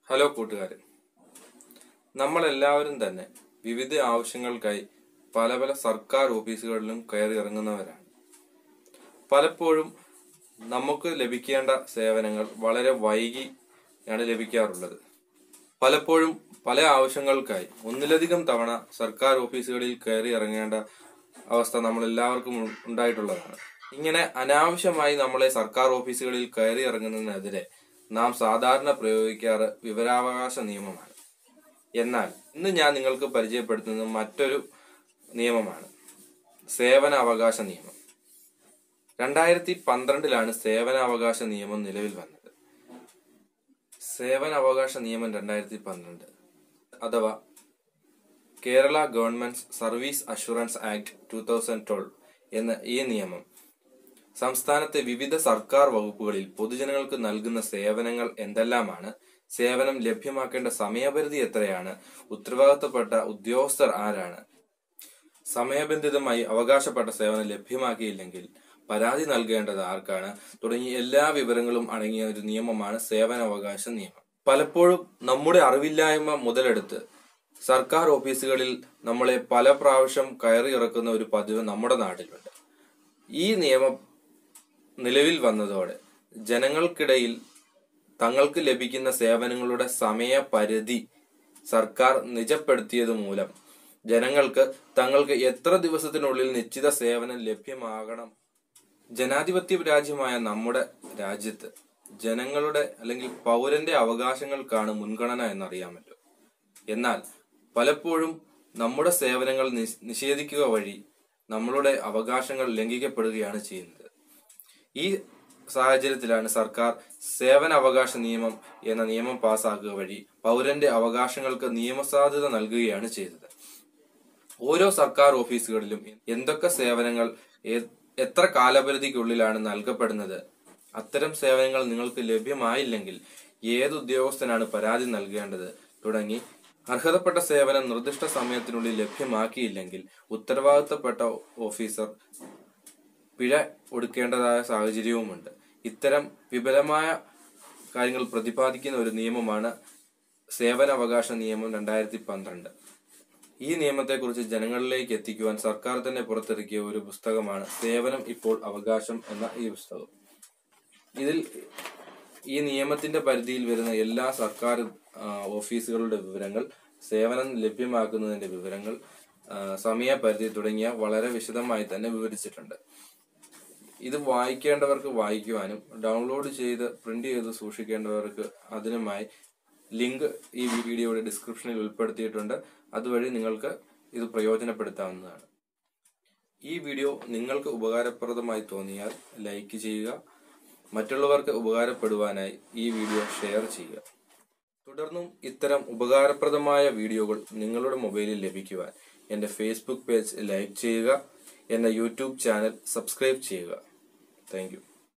hello കൂട്ടുകാരെ നമ്മളെല്ലാവരും തന്നെ വിവിധ ആവശ്യങ്ങൾക്കായി പല പല സർക്കാർ ഓഫീസുകളിലും കയറി ഇറങ്ങുന്നവരാണ് പലപ്പോഴും നമുക്ക് ലഭിക്കേണ്ട സേവനങ്ങൾ വളരെ വൈകിയാണ് ലഭിക്കാറുള്ളത് പലപ്പോഴും പല ആവശ്യങ്ങൾക്കായി ഒന്നിലധികം തവണ സർക്കാർ ഓഫീസുകളിൽ കയറി ഇറങ്ങേണ്ട അവസ്ഥ നമ്മൾ എല്ലാവർക്കും ഉ- ഉണ്ടായിട്ടുള്ളതാണ് ഇങ്ങനെ അനാവശ്യമായി നമ്മളെ സർക്കാർ ഓഫീസുകളിൽ കയറി ഇറങ്ങുന്നതിനെതിരെ നാം സാധാരണ പ്രയോഗിക്കാറ് വിവരാവകാശ നിയമമാണ് എന്നാൽ ഇന്ന് ഞാൻ നിങ്ങൾക്ക് പരിചയപ്പെടുത്തുന്നത് മറ്റൊരു നിയമമാണ് സേവന അവകാശ നിയമം രണ്ടായിരത്തി പന്ത്രണ്ടിലാണ് സേവനാവകാശ നിയമം നിലവിൽ വന്നത് സേവന അവകാശ നിയമം രണ്ടായിരത്തി പന്ത്രണ്ട് അഥവാ Kerala government service assurance act two thousand twelve എന്ന ഈ നിയമം സംസ്ഥാനത്തെ വിവിധ സർക്കാർ വകുപ്പുകളിൽ പൊതുജനങ്ങൾക്ക് നൽകുന്ന സേവനങ്ങൾ എന്തെല്ലാമാണ് സേവനം ലഭ്യമാക്കേണ്ട സമയപരിധി എത്രയാണ് ഉത്തരവാദിത്തപ്പെട്ട ഉദ്യോഗസ്ഥർ ആരാണ് സമയബന്ധിതമായി അവകാശപ്പെട്ട സേവനം ലഭ്യമാക്കിയില്ലെങ്കിൽ പരാതി നൽകേണ്ടത് ആർക്കാണ് തുടങ്ങിയ എല്ലാ വിവരങ്ങളും അടങ്ങിയ ഒരു നിയമമാണ് സേവനാവകാശ നിയമം പലപ്പോഴും നമ്മുടെ അറിവില്ലായ്മ മുതലെടുത്ത് സർക്കാർ ഓഫീസുകളിൽ നമ്മളെ പല പ്രാവശ്യം കയറി ഇറക്കുന്ന ഒരു പതിവ് നമ്മുടെ നാട്ടിലുണ്ട് ഈ നിയമം നിലവിൽ വന്നതോടെ ജനങ്ങൾക്കിടയിൽ തങ്ങൾക്ക് ലഭിക്കുന്ന സേവനങ്ങളുടെ സമയപരിധി സർക്കാർ നിജപ്പെടുത്തിയത് മൂലം ജനങ്ങൾക്ക് തങ്ങൾക്ക് എത്ര ദിവസത്തിനുള്ളിൽ നിശ്ചിത സേവനം ലഭ്യമാകണം ജനാധിപത്യ രാജ്യമായ നമ്മുടെ രാജ്യത്ത് ജനങ്ങളുടെ അല്ലെങ്കിൽ പൗരന്റെ അവകാശങ്ങൾക്കാണ് മുൻഗണന എന്നറിയാമല്ലോ എന്നാൽ പലപ്പോഴും നമ്മുടെ സേവനങ്ങൾ നിഷ്- നിഷേധിക്കുക വഴി നമ്മളുടെ അവകാശങ്ങൾ ലംഘിക്കപ്പെടുകയാണ് ചെയ്യുന്നത് ഈ സാഹചര്യത്തിലാണ് സർക്കാർ സേവന അവകാശ നിയമം എന്ന നിയമം പാസാക്കുക വഴി പൗരന്റെ അവകാശങ്ങൾക്ക് നിയമസാധുത നൽകുകയാണ് ചെയ്തത് ഓരോ സർക്കാർ ഓഫീസുകളിലും എന്തൊക്കെ സേവനങ്ങൾ എ- എത്ര കാലപരിധിക്കുള്ളിലാണ് നൽകപ്പെടുന്നത് അത്തരം സേവനങ്ങൾ നിങ്ങൾക്ക് ലഭ്യമായില്ലെങ്കിൽ ഏത് ഉദ്യോഗസ്ഥനാണ് പരാതി നൽകേണ്ടത് തുടങ്ങി അർഹതപ്പെട്ട സേവനം നിർദ്ദിഷ്ട സമയത്തിനുള്ളിൽ ലഭ്യമാക്കിയില്ലെങ്കിൽ ഉത്തരവാദിത്തപ്പെട്ട ഓഫീസർ പിഴ ഒടുക്കേണ്ടതായ സാഹചര്യവുമുണ്ട് ഇത്തരം വിപുലമായ കാര്യങ്ങൾ പ്രതിപാദിക്കുന്ന ഒരു നിയമമാണ് സേവനാവകാശ നിയമം രണ്ടായിരത്തി പന്ത്രണ്ട് ഈ നിയമത്തെക്കുറിച്ച് ജനങ്ങളിലേക്ക് എത്തിക്കുവാൻ സർക്കാർ തന്നെ പുറത്തിറക്കിയ ഒരു പുസ്തകമാണ് സേവനം ഇപ്പോൾ അവകാശം എന്ന ഈ പുസ്തകം ഇതിൽ ഈ നിയമത്തിന്റെ പരിധിയിൽ വരുന്ന എല്ലാ സർക്കാർ ആ, ഓഫീസുകളുടെ വിവരങ്ങൾ സേവനം ലഭ്യമാക്കുന്നതിന്റെ വിവരങ്ങൾ ആ, സമയപരിധി തുടങ്ങിയ വളരെ വിശദമായി തന്നെ വിവരിച്ചിട്ടുണ്ട് ഇത് വായിക്കേണ്ടവർക്ക് വായിക്കുവാനും ഡൗൺലോഡ് ചെയ്ത് പ്രിന്റ് ചെയ്ത് സൂക്ഷിക്കേണ്ടവർക്ക് അതിനുമായി ലിങ്ക് ഈ വീഡിയോയുടെ ഡിസ്ക്രിപ്ഷനിൽ ഉൾപ്പെടുത്തിയിട്ടുണ്ട് അതുവഴി നിങ്ങൾക്ക് ഇത് പ്രയോജനപ്പെടുത്താവുന്നതാണ് ഈ വീഡിയോ നിങ്ങൾക്ക് ഉപകാരപ്രദമായി തോന്നിയാൽ ലൈക്ക് ചെയ്യുക മറ്റുള്ളവർക്ക് ഉപകാരപ്പെടുവാനായി ഈ വീഡിയോ ഷെയർ ചെയ്യുക തുടർന്നും ഇത്തരം ഉപകാരപ്രദമായ വീഡിയോകൾ നിങ്ങളുടെ മൊബൈലിൽ ലഭിക്കുവാൻ എൻ്റെ ഫേസ്ബുക്ക് പേജ് ലൈക്ക് ചെയ്യുക എന്ന യൂട്യൂബ് ചാനൽ സബ്സ്ക്രൈബ് ചെയ്യുക താങ്ക്